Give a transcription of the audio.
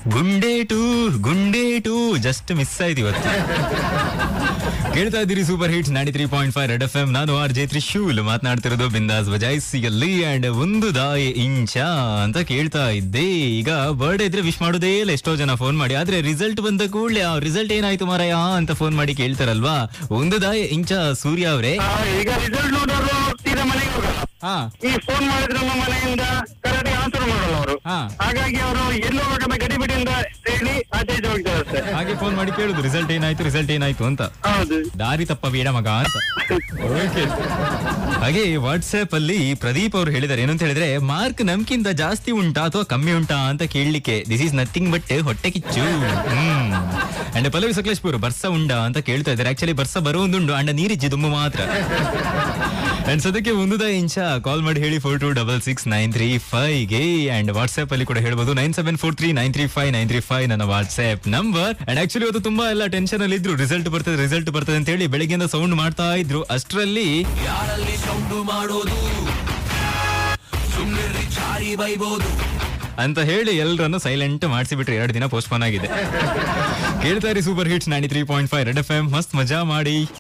ಗುಂಡೇಟು ಗುಂಡೇಟು just miss ಆಯ್ತು ಇವತ್ತು ಕೇಳ್ತಾ ಇದ್ದೀರಿ super hits ninety three point five red F M ನಾನು ಆರ್ ಜೆ ತ್ರಿಶೂಲ್ ಮಾತನಾಡ್ತಿರೋದು ಬಿಂದಾಸ್ ಬಜಾಯಿಸಿಯಲ್ಲಿ ಅಂಡ್ ಒಂದು ದಾಯ ಇಂಚ ಅಂತ ಕೇಳ್ತಾ ಇದ್ದೆ ಈಗ ಬರ್ಡೇ ಇದ್ರೆ ವಿಶ್ ಮಾಡೋದೇ ಇಲ್ಲ ಎಷ್ಟೋ ಜನ ಫೋನ್ ಮಾಡಿ ಆದ್ರೆ ರಿಸಲ್ಟ್ ಬಂದ ಕೂಡಲೇ ಆ ರಿಸಲ್ಟ್ ಏನಾಯ್ತು ಮಾರಾಯ ಅಂತ ಫೋನ್ ಮಾಡಿ ಕೇಳ್ತಾರಲ್ವಾ ಒಂದು ದಾಯ ಇಂಚ ಸೂರ್ಯ ಅವರೇ ಆ, ಈಗ ರಿಸಲ್ಟ್ ನೋಡೋರು ಸೀದಾ ಮನೆಗೆ ಹೋಗಲ್ಲ ಹಾ ಈ ಫೋನ್ ಮಾಡಿದ್ರೆ ನಮ್ಮ ಮನೆಯಿಂದ ಕರೆಕ್ಟ್ ಆನ್ಸರ್ ಮಾಡಲ್ಲ ಅವರು ಹಾ. ಹಾಗಾಗಿ ಅವರು ಎಲ್ಲೋ ಹೋಗದ ಗಡಿಬಿಡಿಯಿಂದ ಹೇಳಿ ಆಚೆ ಈಚೆ ಹೋಗ್ತಾರೆ ಅಷ್ಟೇ ಹಾಗೆ ಫೋನ್ ಮಾಡಿ ಕೇಳುದು ರಿಸಲ್ಟ್ ಏನಾಯ್ತು ರಿಸಲ್ಟ್ ಏನಾಯ್ತು ಅಂತ ಹೌದು ದಾರಿ ತಪ್ಪ ಬೇಡ ಮಗ ಅಂತ ಓಕೆ ಹಾಗೆ ವಾಟ್ಸ್ಆಪ್ ಅಲ್ಲಿ ಪ್ರದೀಪ್ ಅವರು ಹೇಳಿದ್ದಾರೆ ಏನಂತ ಹೇಳಿದ್ರೆ ಮಾರ್ಕ್ ನಮ್ಕಿಂತ ಜಾಸ್ತಿ ಉಂಟಾ ಅಥವಾ ಕಮ್ಮಿ ಉಂಟಾ ಅಂತ ಕೇಳಲಿಕ್ಕೆ ದಿಸ್ ಈಸ್ ನಥಿಂಗ್ ಬಟ್ ಹೊಟ್ಟೆ ಕಿಚ್ಚು ಹ್ಮ್ ಅಂಡ್ ಪಲ್ಲವಿ ಸಕಲೇಶ್ಪುರ್ ಬರ್ಸ ಉಂಡಾ ಅಂತ ಕೇಳ್ತಾ ಇದ್ದಾರೆ ಆಕ್ಚುಲಿ ಬರ್ಸ ಬರುವುದುಂಡು ಅಂಡ ನೀರಿಜ್ಜಿ ದುಮ್ಮು ಮಾತ್ರ ಅಂಡ್ ಸದ್ಯಕ್ಕೆ ಒಂದುದ ಇಂಚ ಕಾಲ್ ಮಾಡಿ ಹೇಳಿ four two double six nine three five ಗೆ ಅಂಡ್ ವಾಟ್ಸ್ಆಪ್ ಅಲ್ಲಿ ಕೂಡ ಹೇಳ್ಬೋದು nine seven four three nine three five nine three five ನನ್ನ ವಾಟ್ಸ್ಆಪ್ ನಂಬರ್ ಅಂಡ್ ಆಕ್ಚುಲಿ ಇವತ್ತು ತುಂಬಾ ಎಲ್ಲ ಟೆನ್ಷನ್ ಅಲ್ಲಿ ಇದ್ರು ರಿಸಲ್ಟ್ ಬರ್ತದೆ ರಿಸಲ್ಟ್ ಬರ್ತದೆ ಅಂತ ಹೇಳಿ ಬೆಳಗ್ಗೆಯಿಂದ ಸೌಂಡ್ ಮಾಡ್ತಾ ಇದ್ರು ಅಷ್ಟರಲ್ಲಿ ಯಾರಲ್ಲಿ ಸೌಂಡು ಮಾಡೋದು ಸುಮ್ಮನೆ ಚಾರಿ ಬೈಬೋದು ಅಂತ ಹೇಳಿ ಎಲ್ಲರನ್ನು ಸೈಲೆಂಟ್ ಮಾಡಿಸಿಬಿಟ್ರೆ ಎರಡು ದಿನ ಪೋಸ್ಟ್ಪೋನ್ ಆಗಿದೆ ಕೇಳ್ತಾ ಇರಿ super hits ninety three point five red F M ಮಸ್ತ್ ಮಜಾ ಮಾಡಿ